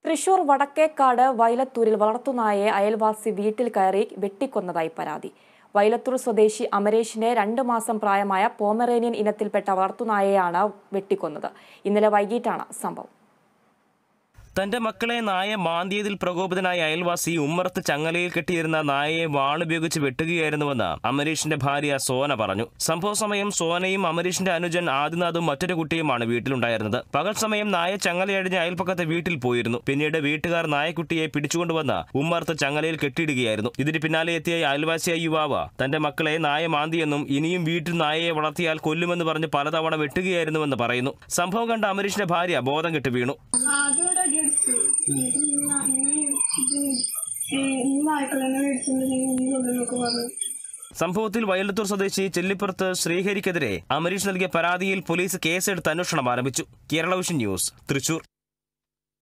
തൃശൂർ വടക്കേക്കാട് വൈലത്തൂരിൽ വളർത്തുനായയെ അയൽവാസി വീട്ടിൽ കയറി വെട്ടിക്കൊന്നതായി പരാതി വൈലത്തൂർ സ്വദേശി അമരേഷിന്റെ രണ്ട് മാസം പ്രായമായ പോമറേനിയൻ ഇനത്തിൽപ്പെട്ട വളർത്തുനായയാണ് വെട്ടിക്കൊന്നത് ഇന്നലെ വൈകിട്ടാണ് സംഭവം തന്റെ മക്കളെ നായ മാന്തിയതിൽ പ്രകോപിതനായ അയൽവാസി ഉമ്മറത്ത് ചങ്ങലയിൽ കെട്ടിയിരുന്ന നായയെ വാളുപയോഗിച്ച് വെട്ടുകയായിരുന്നുവെന്ന് അമരീഷിന്റെ ഭാര്യ സോന പറഞ്ഞു സംഭവ സമയം സോനയും അമരീഷിന്റെ അനുജൻ ആദിനാഥും മറ്റൊരു കുട്ടിയുമാണ് വീട്ടിലുണ്ടായിരുന്നത് പകൽ സമയം നായ ചങ്ങലയടിഞ്ഞ് അയൽപ്പക്കത്തെ വീട്ടിൽ പോയിരുന്നു പിന്നീട് വീട്ടുകാർ നായക്കുട്ടിയെ പിടിച്ചുകൊണ്ടുവന്ന് ഉമ്മറത്ത് ചങ്ങലയിൽ കെട്ടിയിടുകയായിരുന്നു ഇതിന് പിന്നാലെ എത്തിയ അയൽവാസിയായ യുവാവ് തന്റെ മക്കളെ നായ മാന്തിയെന്നും ഇനിയും വീട്ടിൽ നായയെ വളർത്തിയാൽ കൊല്ലുമെന്ന് പറഞ്ഞ് പലതവണ വെട്ടുകയായിരുന്നുവെന്ന് പറയുന്നു സംഭവം കണ്ട അമരീഷിന്റെ ഭാര്യ ബോധം കെട്ട് വീണു ആദ്യം അടിയെടുത്തു നായ്ക്കളെന്നെ മേടിച്ചിട്ടുണ്ടെങ്കിൽ കൊല്ലുന്നൊക്കെ പറഞ്ഞു സംഭവത്തിൽ വയലത്തൂർ സ്വദേശി ചെല്ലിപ്പുറത്ത് ശ്രീഹരിക്കെതിരെ അമരീഷ് നൽകിയ പരാതിയിൽ പോലീസ് കേസെടുത്ത് അന്വേഷണം ആരംഭിച്ചു കേരള വിഷൻ ന്യൂസ് തൃശൂർ